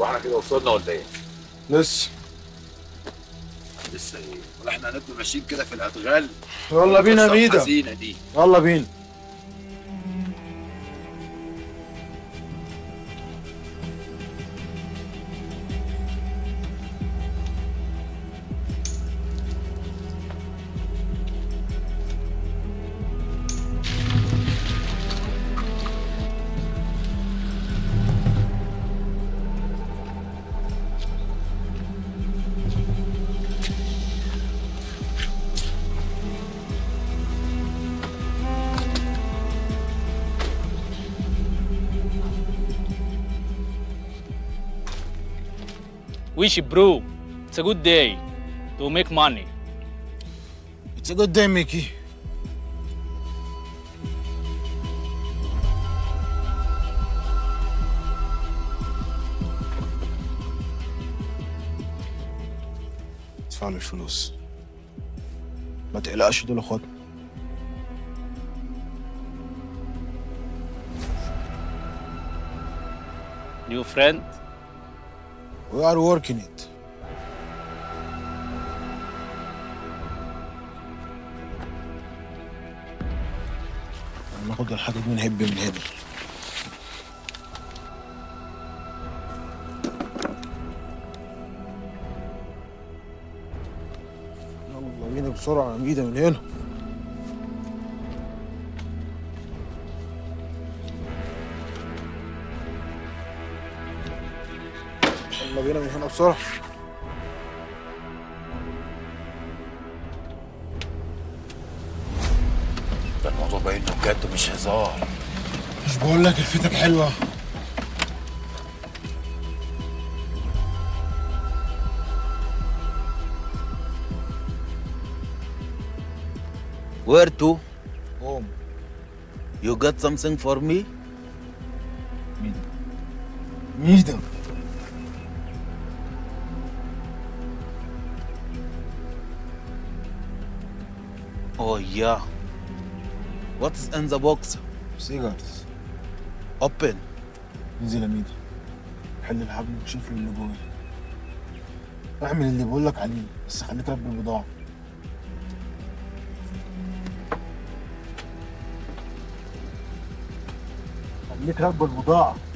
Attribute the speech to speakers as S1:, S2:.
S1: واحنا كده وصلنا ولا ايه؟
S2: لسه
S1: لسه ايه؟ ولا احنا هنفضل ماشيين كده في الادغال
S2: يلا بينا
S1: القصة
S2: ميدا
S1: الحزينه دي
S2: يلا بينا
S3: Wish bro, it's a good day to make money.
S2: It's a good day, Mickey. ادفع له الفلوس ما تقلقش دول اخواتنا
S3: New friend?
S2: We are working it. ناخد الحاجة دي ونهب من هنا يلا بينا بسرعة يا ميدا من هنا يلا بينا من هنا بسرعة
S1: ده الموضوع باين انه بجد مش هزار
S2: مش بقول لك الفتك حلوة
S4: Where to?
S2: قوم
S4: You got something for me?
S2: ميدا
S4: Oh yeah. What's in the box?
S2: سيجارز
S4: Open.
S2: انزل يا ميدا حل الحبل وشوف لي اللي جوه اعمل اللي بقول لك عليه بس خليك راكب البضاعة خليك راكب البضاعة